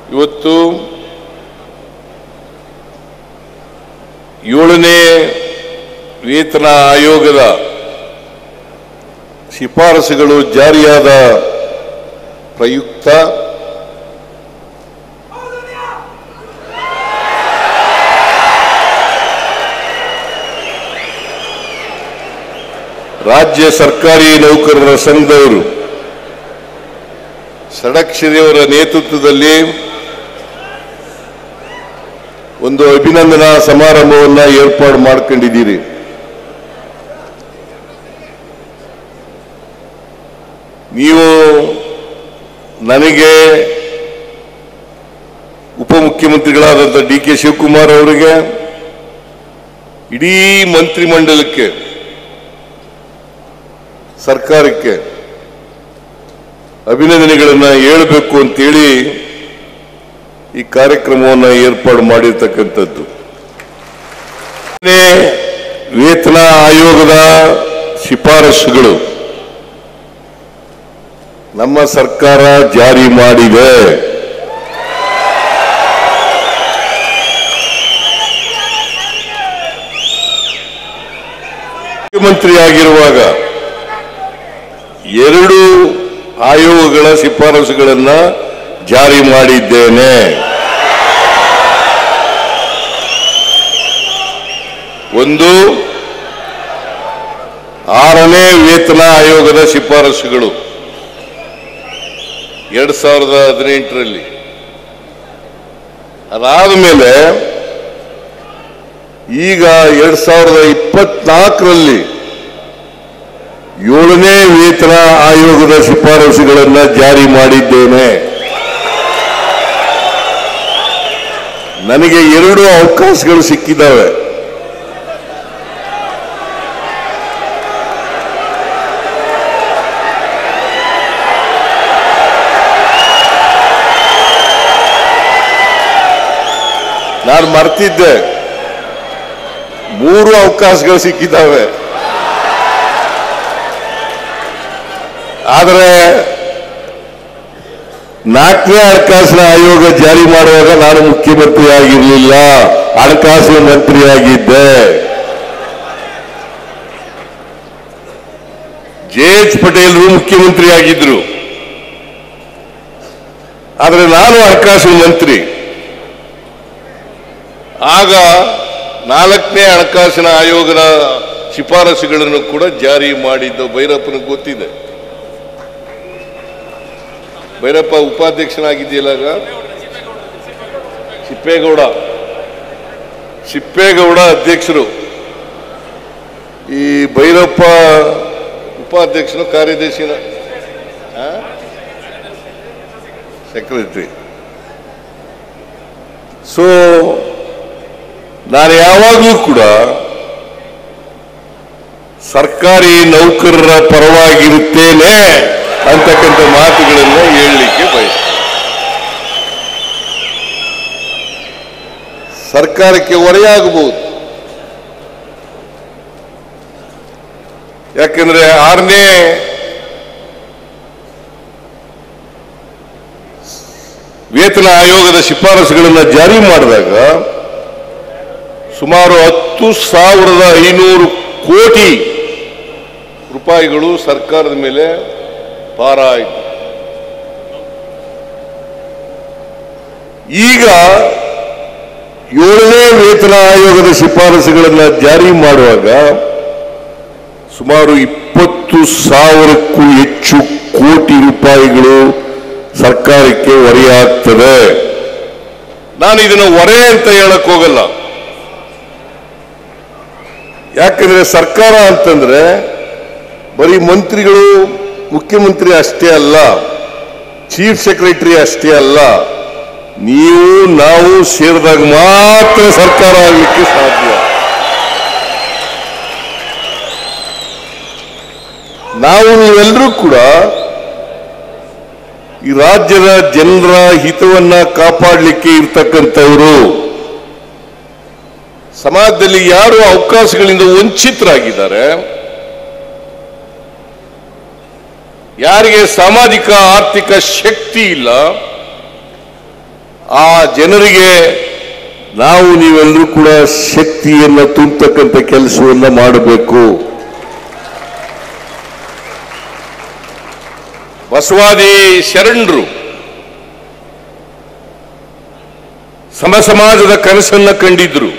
ಇವತ್ತು ಏಳನೇ ವೇತನ ಆಯೋಗದ ಶಿಫಾರಸುಗಳು ಜಾರಿಯಾದ ಪ್ರಯುಕ್ತ ರಾಜ್ಯ ಸರ್ಕಾರಿ ನೌಕರರ ಸಂಘದವರು ಷಡಕ್ಷರಿಯವರ ನೇತೃತ್ವದಲ್ಲಿ ಒಂದು ಅಭಿನಂದನಾ ಸಮಾರಂಭವನ್ನ ಏರ್ಪಾಡು ಮಾಡ್ಕೊಂಡಿದ್ದೀರಿ ನೀವು ನನಗೆ ಉಪಮುಖ್ಯಮಂತ್ರಿಗಳಾದಂಥ ಡಿ ಕೆ ಶಿವಕುಮಾರ್ ಅವರಿಗೆ ಇಡೀ ಮಂತ್ರಿಮಂಡಲಕ್ಕೆ ಸರ್ಕಾರಕ್ಕೆ ಅಭಿನಂದನೆಗಳನ್ನ ಹೇಳಬೇಕು ಅಂತೇಳಿ ಈ ಕಾರ್ಯಕ್ರಮವನ್ನು ಏರ್ಪಾಡು ಮಾಡಿರ್ತಕ್ಕಂಥದ್ದು ವೇತನ ಆಯೋಗದ ಶಿಫಾರಸುಗಳು ನಮ್ಮ ಸರ್ಕಾರ ಜಾರಿ ಮಾಡಿದೆ ಮುಖ್ಯಮಂತ್ರಿಯಾಗಿರುವಾಗ ಎರಡು ಆಯೋಗಗಳ ಶಿಫಾರಸುಗಳನ್ನ ಜಾರಿ ಮಾಡಿದ್ದೇನೆ ಒಂದು ಆರನೇ ವೇತನ ಆಯೋಗದ ಶಿಫಾರಸುಗಳು ಎರಡ್ ಸಾವಿರದ ಹದಿನೆಂಟರಲ್ಲಿ ಅದಾದ ಮೇಲೆ ಈಗ ಎರಡ್ ಸಾವಿರದ ಇಪ್ಪತ್ನಾಲ್ಕರಲ್ಲಿ ಏಳನೇ ವೇತನ ಆಯೋಗದ ಶಿಫಾರಸುಗಳನ್ನು ಜಾರಿ ಮಾಡಿದ್ದೇನೆ ನನಗೆ ಎರಡು ಅವಕಾಶಗಳು ಸಿಕ್ಕಿದ್ದಾವೆ ನಾನು ಮರ್ತಿದ್ದೆ ಮೂರು ಅವಕಾಶಗಳು ಸಿಕ್ಕಿದ್ದಾವೆ ಆದರೆ ನಾಲ್ಕನೇ ಹಣಕಾಸಿನ ಆಯೋಗ ಜಾರಿ ಮಾಡುವಾಗ ನಾನು ಮುಖ್ಯಮಂತ್ರಿ ಆಗಿರಲಿಲ್ಲ ಹಣಕಾಸಿನ ಮಂತ್ರಿಯಾಗಿದ್ದೆ ಜೆ ಎಚ್ ಪಟೇಲ್ರು ಮುಖ್ಯಮಂತ್ರಿ ಆಗಿದ್ರು ಆದರೆ ನಾನು ಹಣಕಾಸಿನ ಮಂತ್ರಿ ಆಗ ನಾಲ್ಕನೇ ಹಣಕಾಸಿನ ಆಯೋಗದ ಶಿಫಾರಸುಗಳನ್ನು ಕೂಡ ಜಾರಿ ಮಾಡಿದ್ದು ಭೈರಪ್ಪನಿಗೆ ಗೊತ್ತಿದೆ ಭೈರಪ್ಪ ಉಪಾಧ್ಯಕ್ಷನಾಗಿದೆಯಲ್ಲ ಆಗ ಸಿಪ್ಪೇಗೌಡ ಸಿಪ್ಪೇಗೌಡ ಅಧ್ಯಕ್ಷರು ಈ ಭೈರಪ್ಪ ಉಪಾಧ್ಯಕ್ಷನು ಕಾರ್ಯದರ್ಶಿನ ಸೆಕ್ರೆಟರಿ ಸೊ ನಾನು ಯಾವಾಗಲೂ ಕೂಡ ಸರ್ಕಾರಿ ನೌಕರರ ಪರವಾಗಿರುತ್ತೇನೆ ಅಂತಕ್ಕಂಥ ಮಾತುಗಳನ್ನು ಹೇಳಲಿಕ್ಕೆ ಬಯಸ್ತೇನೆ ಸರ್ಕಾರಕ್ಕೆ ಹೊರೆಯಾಗಬಹುದು ಯಾಕೆಂದ್ರೆ ಆರನೇ ವೇತನ ಆಯೋಗದ ಶಿಫಾರಸುಗಳನ್ನು ಜಾರಿ ಮಾಡಿದಾಗ ಸುಮಾರು ಹತ್ತು ಸಾವಿರದ ಐನೂರು ಕೋಟಿ ರೂಪಾಯಿಗಳು ಸರ್ಕಾರದ ಮೇಲೆ ಭಾರ ಆಯಿತು ಈಗ ಏಳನೇ ವೇತನ ಆಯೋಗದ ಶಿಫಾರಸುಗಳನ್ನು ಜಾರಿ ಮಾಡುವಾಗ ಸುಮಾರು ಇಪ್ಪತ್ತು ಸಾವಿರಕ್ಕೂ ಹೆಚ್ಚು ಕೋಟಿ ರೂಪಾಯಿಗಳು ಸರ್ಕಾರಕ್ಕೆ ಹೊರೆಯಾಗ್ತದೆ ನಾನು ಇದನ್ನು ಹೊರೆ ಅಂತ ಹೇಳಕ್ ಹೋಗಲ್ಲ ಯಾಕಂದ್ರೆ ಸರ್ಕಾರ ಅಂತಂದ್ರೆ ಬರೀ ಮಂತ್ರಿಗಳು ಮುಖ್ಯಮಂತ್ರಿ ಅಷ್ಟೇ ಅಲ್ಲ ಚೀಫ್ ಸೆಕ್ರೆಟರಿ ಅಷ್ಟೇ ಅಲ್ಲ ನೀವು ನಾವು ಸೇರಿದಾಗ ಮಾತ್ರ ಸರ್ಕಾರ ಆಗಲಿಕ್ಕೆ ಸಾಧ್ಯ ನಾವು ನೀವೆಲ್ಲರೂ ಕೂಡ ಈ ರಾಜ್ಯದ ಜನರ ಹಿತವನ್ನ ಕಾಪಾಡಲಿಕ್ಕೆ ಇರ್ತಕ್ಕಂಥವರು ಸಮಾಜದಲ್ಲಿ ಯಾರು ಅವಕಾಶಗಳಿಂದ ವಂಚಿತರಾಗಿದ್ದಾರೆ ಯಾರಿಗೆ ಸಾಮಾಜಿಕ ಆರ್ಥಿಕ ಶಕ್ತಿ ಇಲ್ಲ ಆ ಜನರಿಗೆ ನಾವು ನೀವೆಲ್ಲರೂ ಕೂಡ ಶಕ್ತಿಯನ್ನ ತುಂಬತಕ್ಕಂಥ ಕೆಲಸವನ್ನ ಮಾಡಬೇಕು ಬಸವಾದಿ ಶರಣರು ಸಮ ಸಮಾಜದ ಕನಸನ್ನ ಕಂಡಿದ್ರು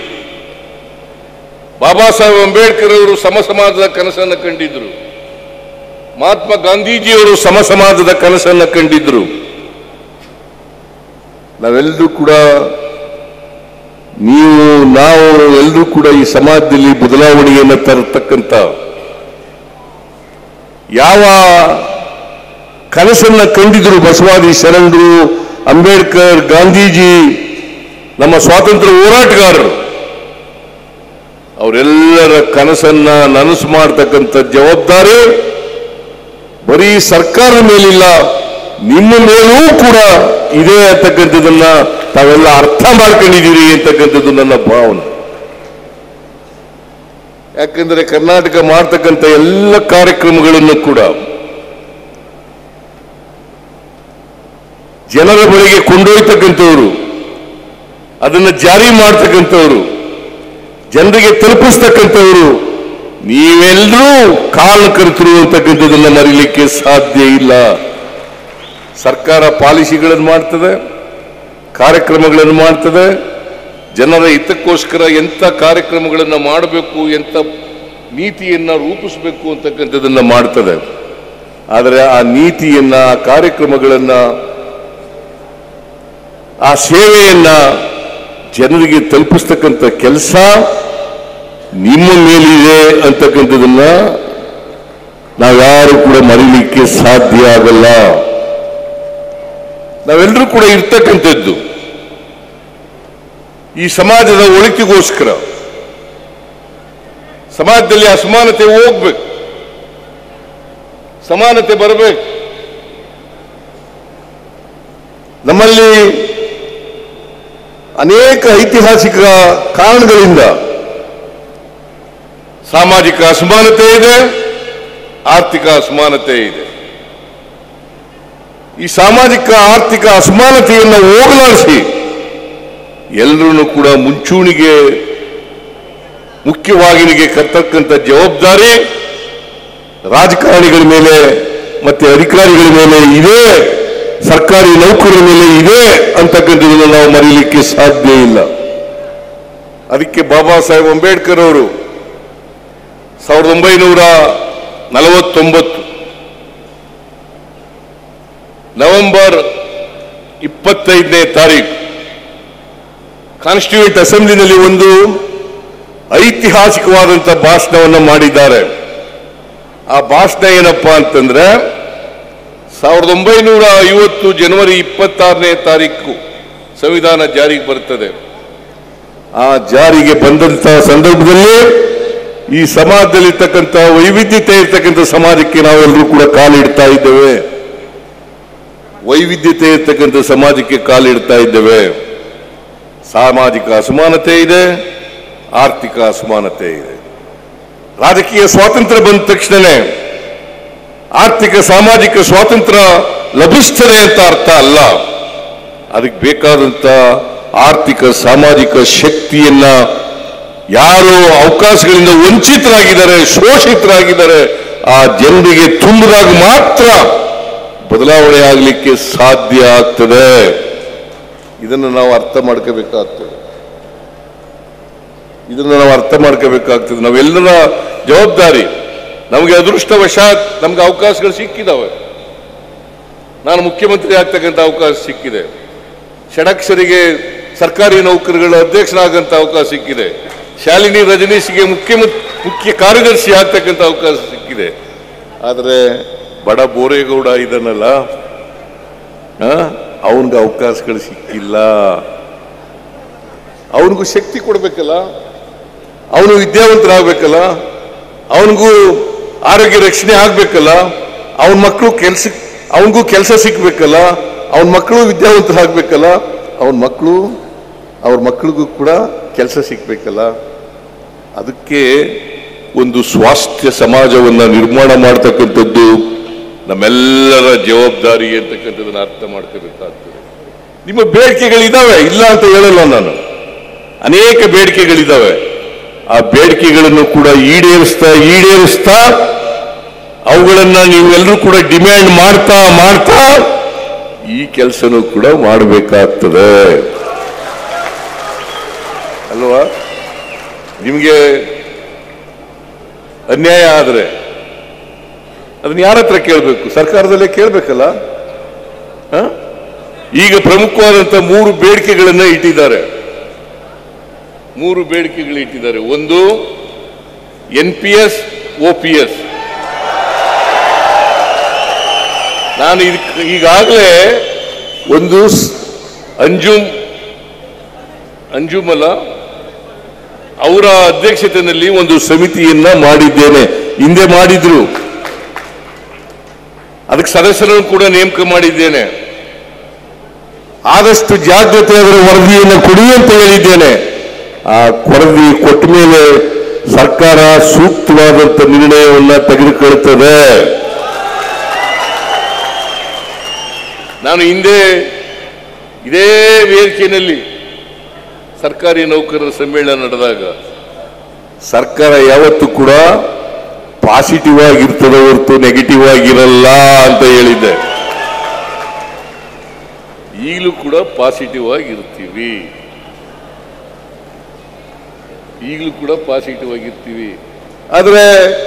ಬಾಬಾ ಸಾಹೇಬ್ ಅಂಬೇಡ್ಕರ್ ಅವರು ಸಮ ಸಮಾಜದ ಕನಸನ್ನ ಕಂಡಿದ್ರು ಮಹಾತ್ಮ ಗಾಂಧೀಜಿಯವರು ಸಮ ಸಮಾಜದ ಕನಸನ್ನ ಕಂಡಿದ್ರು ನಾವೆಲ್ಲರೂ ಕೂಡ ನೀವು ನಾವು ಎಲ್ಲರೂ ಕೂಡ ಈ ಸಮಾಜದಲ್ಲಿ ಬದಲಾವಣೆಯನ್ನು ತರತಕ್ಕಂಥ ಯಾವ ಕನಸನ್ನ ಕಂಡಿದ್ರು ಬಸವಾದಿ ಶರಣರು ಅಂಬೇಡ್ಕರ್ ಗಾಂಧೀಜಿ ನಮ್ಮ ಸ್ವಾತಂತ್ರ್ಯ ಹೋರಾಟಗಾರರು ಅವರೆಲ್ಲರ ಕನಸನ್ನ ನನಸು ಮಾಡತಕ್ಕಂಥ ಜವಾಬ್ದಾರಿ ಬರೀ ಸರ್ಕಾರದ ಮೇಲಿಲ್ಲ ನಿಮ್ಮ ಮೇಲೂ ಕೂಡ ಇದೆ ಅಂತಕ್ಕಂಥದ್ದನ್ನ ತಾವೆಲ್ಲ ಅರ್ಥ ಮಾಡ್ಕೊಂಡಿದ್ದೀರಿ ಅಂತಕ್ಕಂಥದ್ದು ನನ್ನ ಭಾವನೆ ಯಾಕಂದ್ರೆ ಕರ್ನಾಟಕ ಮಾಡ್ತಕ್ಕಂಥ ಎಲ್ಲ ಕಾರ್ಯಕ್ರಮಗಳನ್ನು ಕೂಡ ಜನರ ಬಳಿಗೆ ಕೊಂಡೊಯ್ತಕ್ಕಂಥವ್ರು ಅದನ್ನು ಜಾರಿ ಮಾಡ್ತಕ್ಕಂಥವ್ರು ಜನರಿಗೆ ತಲುಪಿಸ್ತಕ್ಕಂಥವ್ರು ನೀವೆಲ್ಲರೂ ಕಾರಣಕರ್ತರು ಅಂತಕ್ಕಂಥದ್ದನ್ನ ಮರೀಲಿಕ್ಕೆ ಸಾಧ್ಯ ಇಲ್ಲ ಸರ್ಕಾರ ಪಾಲಿಸಿಗಳನ್ನು ಮಾಡ್ತದೆ ಕಾರ್ಯಕ್ರಮಗಳನ್ನು ಮಾಡ್ತದೆ ಜನರ ಹಿತಕ್ಕೋಸ್ಕರ ಎಂಥ ಕಾರ್ಯಕ್ರಮಗಳನ್ನು ಮಾಡಬೇಕು ಎಂಥ ನೀತಿಯನ್ನ ರೂಪಿಸಬೇಕು ಅಂತಕ್ಕಂಥದ್ದನ್ನ ಮಾಡ್ತದೆ ಆದರೆ ಆ ನೀತಿಯನ್ನ ಆ ಕಾರ್ಯಕ್ರಮಗಳನ್ನ ಆ ಸೇವೆಯನ್ನ ಜನರಿಗೆ ತಲುಪಿಸ್ತಕ್ಕಂಥ ಕೆಲಸ ನಿಮ್ಮ ಮೇಲಿದೆ ಅಂತಕ್ಕಂಥದನ್ನ ನಾವ್ಯಾರು ಕೂಡ ಮರೀಲಿಕ್ಕೆ ಸಾಧ್ಯ ಆಗಲ್ಲ ನಾವೆಲ್ಲರೂ ಕೂಡ ಇರ್ತಕ್ಕಂಥದ್ದು ಈ ಸಮಾಜದ ಒಳಿತಿಗೋಸ್ಕರ ಸಮಾಜದಲ್ಲಿ ಅಸಮಾನತೆ ಹೋಗ್ಬೇಕು ಸಮಾನತೆ ಬರಬೇಕು ನಮ್ಮಲ್ಲಿ ಅನೇಕ ಐತಿಹಾಸಿಕ ಕಾರಣಗಳಿಂದ ಸಾಮಾಜಿಕ ಅಸಮಾನತೆ ಇದೆ ಆರ್ಥಿಕ ಅಸಮಾನತೆ ಇದೆ ಈ ಸಾಮಾಜಿಕ ಆರ್ಥಿಕ ಅಸಮಾನತೆಯನ್ನು ಹೋಗಲಾಡಿಸಿ ಎಲ್ಲರನ್ನು ಕೂಡ ಮುಂಚೂಣಿಗೆ ಮುಖ್ಯವಾಹಿನಿಗೆ ಕರ್ತಕ್ಕಂಥ ಜವಾಬ್ದಾರಿ ರಾಜಕಾರಣಿಗಳ ಮೇಲೆ ಮತ್ತೆ ಅಧಿಕಾರಿಗಳ ಮೇಲೆ ಇದೆ ಸರ್ಕಾರಿ ನೌಕರರ ಮೇಲೆ ಇದೆ ಅಂತಕ್ಕಂಥದ್ದನ್ನು ನಾವು ಮರೀಲಿಕ್ಕೆ ಸಾಧ್ಯ ಇಲ್ಲ ಅದಕ್ಕೆ ಬಾಬಾ ಸಾಹೇಬ್ ಅಂಬೇಡ್ಕರ್ ಅವರು ಸಾವಿರದ ಒಂಬೈನೂರ ನಲವತ್ತೊಂಬತ್ತು ನವೆಂಬರ್ ಇಪ್ಪತ್ತೈದನೇ ತಾರೀಕು ಕಾನ್ಸ್ಟಿಟ್ಯೂಂಟ್ ಅಸೆಂಬ್ಲಿನಲ್ಲಿ ಒಂದು ಐತಿಹಾಸಿಕವಾದಂಥ ಭಾಷಣವನ್ನು ಮಾಡಿದ್ದಾರೆ ಆ ಭಾಷಣ ಏನಪ್ಪಾ ಅಂತಂದ್ರೆ ಸಾವಿರದ ಒಂಬೈನೂರ ಐವತ್ತು ಜನವರಿ ಇಪ್ಪತ್ತಾರನೇ ತಾರೀಕು ಸಂವಿಧಾನ ಜಾರಿಗೆ ಬರುತ್ತದೆ ಆ ಜಾರಿಗೆ ಬಂದಂತ ಸಂದರ್ಭದಲ್ಲಿ ಈ ಸಮಾಜದಲ್ಲಿರ್ತಕ್ಕಂಥ ವೈವಿಧ್ಯತೆ ಇರ್ತಕ್ಕಂಥ ಸಮಾಜಕ್ಕೆ ನಾವೆಲ್ಲರೂ ಕೂಡ ಕಾಲಿಡ್ತಾ ಇದ್ದೇವೆ ವೈವಿಧ್ಯತೆ ಇರ್ತಕ್ಕಂಥ ಸಮಾಜಕ್ಕೆ ಕಾಲಿಡ್ತಾ ಇದ್ದೇವೆ ಸಾಮಾಜಿಕ ಅಸಮಾನತೆ ಇದೆ ಆರ್ಥಿಕ ಅಸಮಾನತೆ ಇದೆ ರಾಜಕೀಯ ಸ್ವಾತಂತ್ರ್ಯ ಬಂದ ತಕ್ಷಣನೇ ಆರ್ಥಿಕ ಸಾಮಾಜಿಕ ಸ್ವಾತಂತ್ರ್ಯ ಲಭಿಸ್ತದೆ ಅಂತ ಅರ್ಥ ಅಲ್ಲ ಅದಕ್ಕೆ ಬೇಕಾದಂತ ಆರ್ಥಿಕ ಸಾಮಾಜಿಕ ಶಕ್ತಿಯನ್ನ ಯಾರು ಅವಕಾಶಗಳಿಂದ ವಂಚಿತರಾಗಿದ್ದಾರೆ ಶೋಷಿತರಾಗಿದ್ದಾರೆ ಆ ಜನರಿಗೆ ತುಂಬಿದಾಗ ಮಾತ್ರ ಬದಲಾವಣೆ ಆಗಲಿಕ್ಕೆ ಸಾಧ್ಯ ಆಗ್ತದೆ ಇದನ್ನು ನಾವು ಅರ್ಥ ಮಾಡ್ಕೋಬೇಕಾಗ್ತದೆ ಇದನ್ನು ನಾವು ಅರ್ಥ ಮಾಡ್ಕೋಬೇಕಾಗ್ತದೆ ನಾವೆಲ್ಲರ ಜವಾಬ್ದಾರಿ ನಮಗೆ ಅದೃಷ್ಟವಶಾತ್ ನಮ್ಗೆ ಅವಕಾಶಗಳು ಸಿಕ್ಕಿದಾವೆ ನಾನು ಮುಖ್ಯಮಂತ್ರಿ ಆಗ್ತಕ್ಕಂಥ ಅವಕಾಶ ಸಿಕ್ಕಿದೆ ಷಡಕ್ಷರಿಗೆ ಸರ್ಕಾರಿ ನೌಕರಗಳ ಅಧ್ಯಕ್ಷನಾಗಂತ ಅವಕಾಶ ಸಿಕ್ಕಿದೆ ಶಾಲಿನಿ ರಜನೀಶ್ಗೆ ಮುಖ್ಯ ಮುಖ್ಯ ಕಾರ್ಯದರ್ಶಿ ಆಗ್ತಕ್ಕಂಥ ಅವಕಾಶ ಸಿಕ್ಕಿದೆ ಆದರೆ ಬಡ ಬೋರೇಗೌಡ ಇದನ್ನಲ್ಲ ಅವನಿಗೆ ಅವಕಾಶಗಳು ಸಿಕ್ಕಿಲ್ಲ ಅವನಿಗೂ ಶಕ್ತಿ ಕೊಡ್ಬೇಕಲ್ಲ ಅವನು ವಿದ್ಯಾವಂತರಾಗಬೇಕಲ್ಲ ಅವನಿಗೂ ಆರೋಗ್ಯ ರಕ್ಷಣೆ ಆಗ್ಬೇಕಲ್ಲ ಅವನ ಮಕ್ಕಳು ಕೆಲ್ಸ ಅವನಿಗೂ ಕೆಲಸ ಸಿಕ್ಬೇಕಲ್ಲ ಅವನ ಮಕ್ಕಳು ವಿದ್ಯಾವಂತರಾಗಬೇಕಲ್ಲ ಅವನ ಮಕ್ಕಳು ಅವ್ರ ಮಕ್ಕಳಿಗೂ ಕೂಡ ಕೆಲಸ ಸಿಕ್ಬೇಕಲ್ಲ ಅದಕ್ಕೆ ಒಂದು ಸ್ವಾಸ್ಥ್ಯ ಸಮಾಜವನ್ನ ನಿರ್ಮಾಣ ಮಾಡ್ತಕ್ಕಂಥದ್ದು ನಮ್ಮೆಲ್ಲರ ಜವಾಬ್ದಾರಿ ಅಂತಕ್ಕಂಥದ್ದನ್ನ ಅರ್ಥ ಮಾಡ್ಕೋಬೇಕಾಗ್ತದೆ ನಿಮ್ಮ ಬೇಡಿಕೆಗಳಿದ್ದಾವೆ ಇಲ್ಲ ಅಂತ ಹೇಳಲ್ಲ ನಾನು ಅನೇಕ ಬೇಡಿಕೆಗಳಿದ್ದಾವೆ ಆ ಬೇಡಿಕೆಗಳನ್ನು ಕೂಡ ಈಡೇರಿಸ್ತಾ ಈಡೇರಿಸ್ತಾ ಅವುಗಳನ್ನ ನೀವೆಲ್ಲರೂ ಕೂಡ ಡಿಮ್ಯಾಂಡ್ ಮಾಡ್ತಾ ಮಾಡ್ತಾ ಈ ಕೆಲಸನೂ ಕೂಡ ಮಾಡಬೇಕಾಗ್ತದೆ ಅಲ್ವಾ ನಿಮಗೆ ಅನ್ಯಾಯ ಆದರೆ ಅದನ್ನ ಯಾರ ಹತ್ರ ಕೇಳಬೇಕು ಸರ್ಕಾರದಲ್ಲೇ ಕೇಳಬೇಕಲ್ಲ ಈಗ ಪ್ರಮುಖವಾದಂತ ಮೂರು ಬೇಡಿಕೆಗಳನ್ನ ಇಟ್ಟಿದ್ದಾರೆ ಮೂರು ಬೇಡಿಕೆಗಳು ಇಟ್ಟಿದ್ದಾರೆ ಒಂದು N P S O P S ನಾನು ಇದಕ್- ಈಗಾಗಲೇ ಒಂದು ಸ್- ಅಂಜುಮ್ ಅಂಜುಮ್ ಅಲ್ಲ ಅವರ ಅಧ್ಯಕ್ಷತೆಯಲ್ಲಿ ಒಂದು ಸಮಿತಿಯನ್ನ ಮಾಡಿದ್ದೇನೆ ಹಿಂದೆ ಮಾಡಿದ್ರು ಅದಕ್ಕೆ ಸದಸ್ಯರನ್ನು ಕೂಡ ನೇಮಕ ಮಾಡಿದ್ದೇನೆ ಆದಷ್ಟು ಜಾಗ್ರತೆ ಅದರ ವರದಿಯನ್ನು ಕೊಡಿ ಅಂತ ಹೇಳಿದ್ದೇನೆ ಆ ವರದಿ ಕೊಟ್ಟ ಮೇಲೆ ಸರ್ಕಾರ ಸೂಕ್ತವಾದಂತ ನಿರ್ಣಯವನ್ನ ತೆಗೆದುಕೊಳ್ತದೆ ನಾನು ಹಿಂದೆ ಇದೇ ವೇದಿಕೆಯಲ್ಲಿ ಸರ್ಕಾರಿ ನೌಕರರ ಸಮ್ಮೇಳನ ನಡೆದಾಗ ಸರ್ಕಾರ ಯಾವತ್ತೂ ಕೂಡ ಪಾಸಿಟಿವ್ ಆಗಿರ್ತದೆ ಹೊರತು ನೆಗೆಟಿವ್ ಆಗಿರಲ್ಲ ಅಂತ ಹೇಳಿದ್ದೆ ಈಗಲೂ ಕೂಡ ಪಾಸಿಟಿವ್ ಆಗಿರ್ತೀವಿ ಈಗಲೂ ಕೂಡ ಪಾಸಿಟಿವ್ ಆಗಿರ್ತೀವಿ ಆದ್ರೆ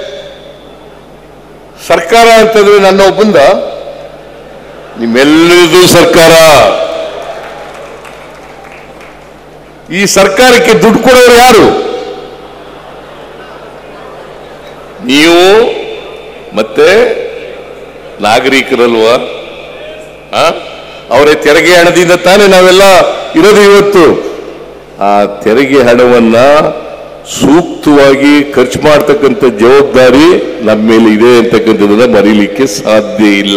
ಸರ್ಕಾರ ಅಂತಂದ್ರೆ ನನ್ನ ಒಬ್ಬಂದ ನಿಮ್ಮೆಲ್ಲರಿಗೂ ಸರ್ಕಾರ ಈ ಸರ್ಕಾರಕ್ಕೆ ದುಡ್ಡು ಕೊಡೋರು ಯಾರು ನೀವು ಮತ್ತೆ ನಾಗರಿಕರಲ್ವಾ ಆ? ಅವರ ತೆರಿಗೆ ಹಣದಿಂದ ತಾನೇ ನಾವೆಲ್ಲ ಇರೋದು ಇವತ್ತು ಆ ತೆರಿಗೆ ಹಣವನ್ನ ಸೂಕ್ತವಾಗಿ ಖರ್ಚು ಮಾಡ್ತಕ್ಕಂಥ ಜವಾಬ್ದಾರಿ ನಮ್ಮ ಮೇಲೆ ಇದೆ ಅಂತಕ್ಕಂಥದ್ದನ್ನ ಮರೀಲಿಕ್ಕೆ ಸಾಧ್ಯ ಇಲ್ಲ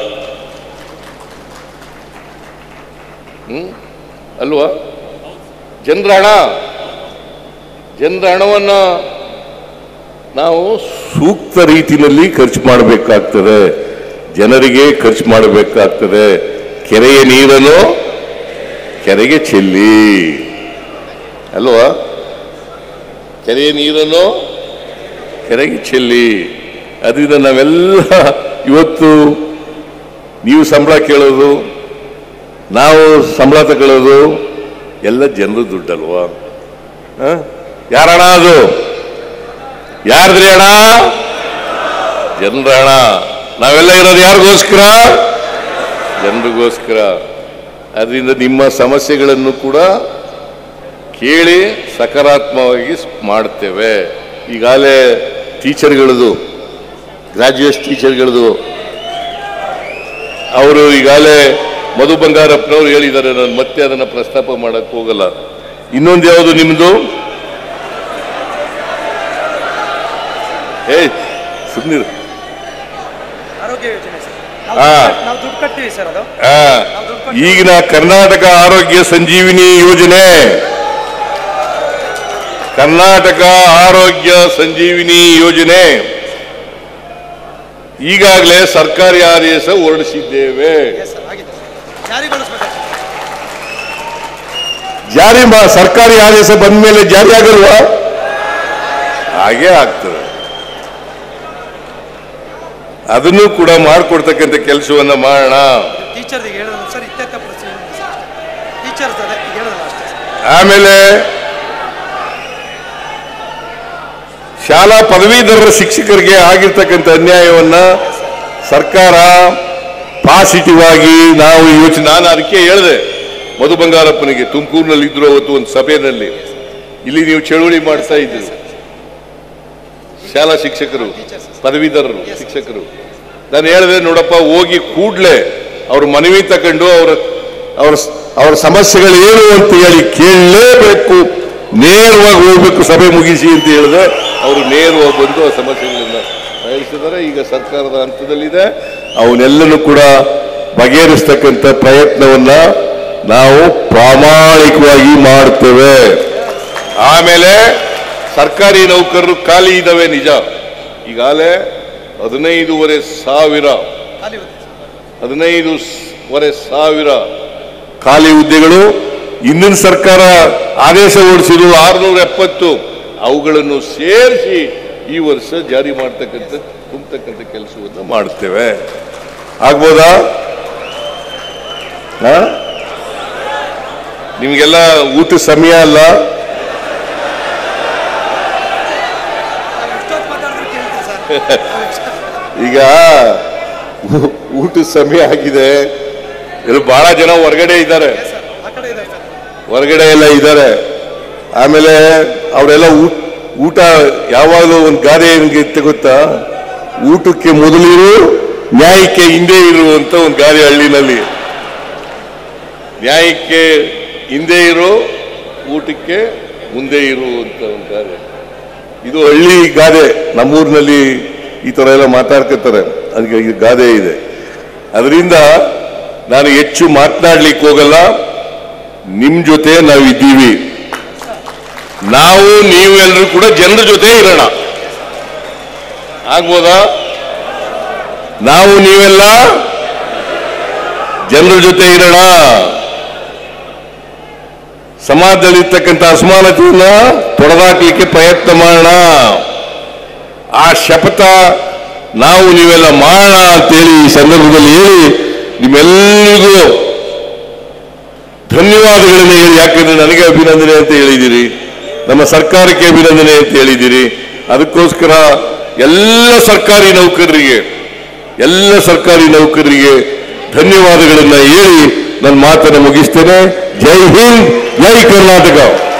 ಹ್ಮ್ ಅಲ್ವಾ ಜನರ ಹಣ ಜನರ ಹಣವನ್ನ ನಾವು ಸೂಕ್ತ ರೀತಿಯಲ್ಲಿ ಖರ್ಚು ಮಾಡಬೇಕಾಗ್ತದೆ ಜನರಿಗೆ ಖರ್ಚು ಮಾಡಬೇಕಾಗ್ತದೆ ಕೆರೆಯ ನೀರನ್ನು ಕೆರೆಗೆ ಚೆಲ್ಲಿ ಅಲ್ವಾ ಕೆರೆಯ ನೀರನ್ನು ಕೆರೆಗೆ ಚೆಲ್ಲಿ ಅದರಿಂದ ನಾವೆಲ್ಲ ಇವತ್ತು ನೀವು ಸಂಬಳ ಕೇಳೋದು ನಾವು ಸಂಬಳ ತಗೊಳ್ಳೋದು ಎಲ್ಲ ಜನರ ದುಡ್ಡಲ್ವಾ ಆ? ಯಾರ ಹಣ ಅದು ಯಾರ್ದ್ರಿ ಹಣ ಜನರ ಹಣ ನಾವೆಲ್ಲ ಇರೋದು ಯಾರಿಗೋಸ್ಕರ ಜನರಿಗೋಸ್ಕರ ಅದರಿಂದ ನಿಮ್ಮ ಸಮಸ್ಯೆಗಳನ್ನು ಕೂಡ ಕೇಳಿ ಸಕಾರಾತ್ಮಕವಾಗಿ ಮಾಡ್ತೇವೆ ಈಗಾಗಲೇ ಟೀಚರ್ಗಳದು ಗ್ರಾಜ್ಯುಯೇಟ್ ಟೀಚರ್ಗಳದು ಅವರು ಈಗಾಗಲೇ ಮಧು ಬಂಗಾರಪ್ಪನವ್ರು ಹೇಳಿದ್ದಾರೆ ನಾನು ಮತ್ತೆ ಅದನ್ನ ಪ್ರಸ್ತಾಪ ಮಾಡಕ್ ಹೋಗಲ್ಲ ಇನ್ನೊಂದು ಯಾವುದು ನಿಮ್ದು ಏ ಸುಮ್ಮನಿರು ಆರೋಗ್ಯ ಯೋಜನೆ ಸರ್ ಹಾ. ನಾವು ನಾವು ದುಡ್ಡು ಕಟ್ತೀವಿ ಸರ್ ಅದು ಆ, ಈಗಿನ ಕರ್ನಾಟಕ ಆರೋಗ್ಯ ಸಂಜೀವಿನಿ ಯೋಜನೆ ಕರ್ನಾಟಕ ಆರೋಗ್ಯ ಸಂಜೀವಿನಿ ಯೋಜನೆ ಈಗಾಗಲೇ ಸರ್ಕಾರಿ ಆದೇಶ ಹೊರಡಿಸಿದ್ದೇವೆ ಎಸ್ ಸರ್ ಆಗಿದೆ ಜಾರಿಗೊಳಿಸ್ಬೇಕು ಜಾರಿ ಮಾ- ಸರ್ಕಾರಿ ಆದೇಶ ಬಂದ ಮೇಲೆ ಜಾರಿ ಆಗಲ್ವಾ ಹಾಗೇ ಆಗ್ತದೆ ಅದನ್ನು ಕೂಡ ಮಾಡಿಕೊಡ್ತಕ್ಕಂಥ ಕೆಲಸವನ್ನ ಮಾಡೋಣ ಟೀಚರ್ದಿಗೆ ಹೇಳಿದ್ರು ಸರ್ ಇತ್ಯರ್ಥ ಪ್ರಶ್ನೆ ಟೀಚರ್ಸ್ ಅದೇ ಈಗ ಹೇಳಿದ್ರು ಅಷ್ಟೇ ಸರ್ ಆಮೇಲೆ ಶಾಲಾ ಪದವೀಧರರ ಶಿಕ್ಷಕರಿಗೆ ಆಗಿರ್ತಕ್ಕಂಥ ಅನ್ಯಾಯವನ್ನ ಸರ್ಕಾರ ಪಾಸಿಟಿವ್ ಆಗಿ ನಾವು ಯೋಚನೆ ನಾನು ಅದಕ್ಕೆ ಹೇಳಿದೆ ಮಧು ಬಂಗಾರಪ್ಪನಿಗೆ ತುಮಕೂರಿನಲ್ಲಿ ಇದ್ರು ಅವತ್ತು ಒಂದು ಸಭೆಯಲ್ಲಿ ಇಲ್ಲಿ ನೀವು ಚಳುವಳಿ ಮಾಡ್ತಾ ಇದ್ದೀರಿ ಶಾಲಾ ಶಿಕ್ಷಕರು ಪದವೀಧರರು ಶಿಕ್ಷಕರು ನಾನು ಹೇಳಿದೆ ನೋಡಪ್ಪ ಹೋಗಿ ಕೂಡ್ಲೆ ಅವ್ರ ಮನವಿ ತಗೊಂಡು ಅವ್ರ ಅವ್ರ ಅವ್ರ ಸಮಸ್ಯೆಗಳು ಏನು ಅಂತ ಹೇಳಿ ಕೇಳಲೇಬೇಕು ನೇರವಾಗಿ ಹೋಗ್ಬೇಕು ಸಭೆ ಮುಗಿಸಿ ಅಂತ ಹೇಳಿದೆ ಅವರು ನೇರವಾಗಿ ಬಂದು ಆ ಸಮಸ್ಯೆಗಳನ್ನ ಬಯಸಿದ್ದಾರೆ ಈಗ ಸರ್ಕಾರದ ಹಂತದಲ್ಲಿದೆ ಅವನ್ನೆಲ್ಲನೂ ಕೂಡ ಬಗೆಹರಿಸ್ತಕ್ಕಂಥ ಪ್ರಯತ್ನವನ್ನ ನಾವು ಪ್ರಾಮಾಣಿಕವಾಗಿ ಮಾಡ್ತೇವೆ ಆಮೇಲೆ ಸರ್ಕಾರಿ ನೌಕರರು ಖಾಲಿ ಇದ್ದಾವೆ ನಿಜ ಈಗಾಗಲೇ ಹದಿನೈದೂವರೆ ಸಾವಿರ ಖಾಲಿ ಹೋಗಿದೆ ಸರ್ ಹದಿನೈದೂವರೆ ಸಾವಿರ ಖಾಲಿ ಹುದ್ದೆಗಳು ಹಿಂದಿನ ಸರ್ಕಾರ ಆದೇಶ ಹೊರಡಿಸಿದ್ರು ಆರುನೂರ ಎಪ್ಪತ್ತು ಅವುಗಳನ್ನು ಸೇರಿಸಿ ಈ ವರ್ಷ ಜಾರಿ ಮಾಡ್ತಕ್ಕಂಥ ತುಂಬತಕ್ಕಂಥ ಕೆಲಸವನ್ನು ಮಾಡುತ್ತೇವೆ ಆಗ್ಬೋದಾ ಹಾ? ನಿಮಗೆಲ್ಲ ಊಟ ಸಮಯ ಅಲ್ಲ ನಾವು ಎಷ್ಟೊತ್ತು ಮಾತಾಡಿದ್ರು ಕೇಳ್ತೀವಿ ಸರ್ ಈಗ ಊ- ಊಟದ ಸಮಯ ಆಗಿದೆ ಇಲ್ಲಿ ಬಹಳ ಜನ ಹೊರಗಡೆ ಇದ್ದಾರೆ ಸರ್ ಆ ಕಡೆ ಇದೆ ಸರ್ ಹೊರಗಡೆ ಎಲ್ಲ ಇದ್ದಾರೆ ಆಮೇಲೆ ಅವರೆಲ್ಲ ಊಟ ಊಟ ಯಾವಾಗಲೂ ಒಂದು ಗಾದೆ ಹೆಂಗಿರುತ್ತೆ ಗೊತ್ತಾ ಊಟಕ್ಕೆ ಮೊದಲಿರು ನ್ಯಾಯಕ್ಕೆ ಹಿಂದೆ ಇರು ಅಂತ ಒಂದು ಗಾದೆ ಹಳ್ಳಿನಲ್ಲಿ ನ್ಯಾಯಕ್ಕೆ ಹಿಂದೆ ಇರು ಊಟಕ್ಕೆ ಮುಂದೆ ಇರು ಅಂತ ಒಂದು ಗಾದೆ ಇದು ಹಳ್ಳಿ ಗಾದೆ ನಮ್ಮೂರಿನಲ್ಲಿ ಈ ತರ ಎಲ್ಲ ಮಾತಾಡ್ಕೊತಾರೆ ಅದಕ್ಕೆ ಈ ಗಾದೆ ಇದೆ ಅದರಿಂದ ನಾನು ಹೆಚ್ಚು ಮಾತನಾಡ್ಲಿಕ್ಕೆ ಹೋಗಲ್ಲ ನಿಮ್ ಜೊತೆ ನಾವು ಇದ್ದೀವಿ ನಾವು ನೀವೆಲ್ಲರೂ ಕೂಡ ಜನರ ಜೊತೆ ಇರೋಣ ಆಗ್ಬೋದಾ ನಾವು ನೀವೆಲ್ಲ ಜನರ ಜೊತೆ ಇರೋಣ ಸಮಾಜದಲ್ಲಿರ್ತಕ್ಕಂಥ ಅಸಮಾನತೆಯನ್ನ ತೊಡೆದಾಕ್ಲಿಕ್ಕೆ ಪ್ರಯತ್ನ ಮಾಡೋಣ ಆ ಶಪಥ ನಾವು ನೀವೆಲ್ಲ ಮಾಡೋಣ ಅಂತೇಳಿ ಈ ಸಂದರ್ಭದಲ್ಲಿ ಹೇಳಿ ನಿಮ್ಮೆಲ್ಲರಿಗೂ ಧನ್ಯವಾದಗಳನ್ನು ಹೇಳಿ ಯಾಕಂದ್ರೆ ನನಗೆ ಅಭಿನಂದನೆ ಅಂತ ಹೇಳಿದ್ದೀರಿ ನಮ್ಮ ಸರ್ಕಾರಕ್ಕೆ ಅಭಿನಂದನೆ ಅಂತ ಹೇಳಿದ್ದೀರಿ ಅದಕ್ಕೋಸ್ಕರ ಎಲ್ಲ ಸರ್ಕಾರಿ ನೌಕರರಿಗೆ ಎಲ್ಲ ಸರ್ಕಾರಿ ನೌಕರರಿಗೆ ಧನ್ಯವಾದಗಳನ್ನ ಹೇಳಿ ನನ್ನ ಮಾತನ್ನು ಮುಗಿಸ್ತೇನೆ ಜೈ ಹಿಂದ್ ಜೈ ಕರ್ನಾಟಕ